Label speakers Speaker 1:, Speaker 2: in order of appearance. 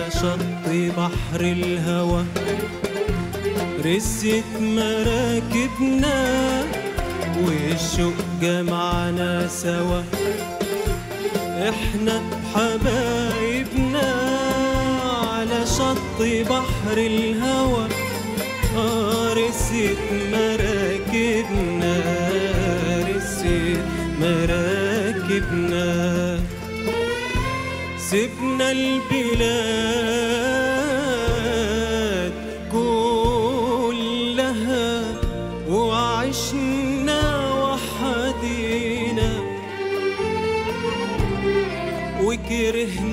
Speaker 1: شط بحر الهوى رست مراكبنا والشوق جمعنا سوا احنا حبايبنا على شط بحر الهوى آه رست مراكبنا رست مراكبنا سبنا البلاد كلها وعشنا وحدينا وكرهنا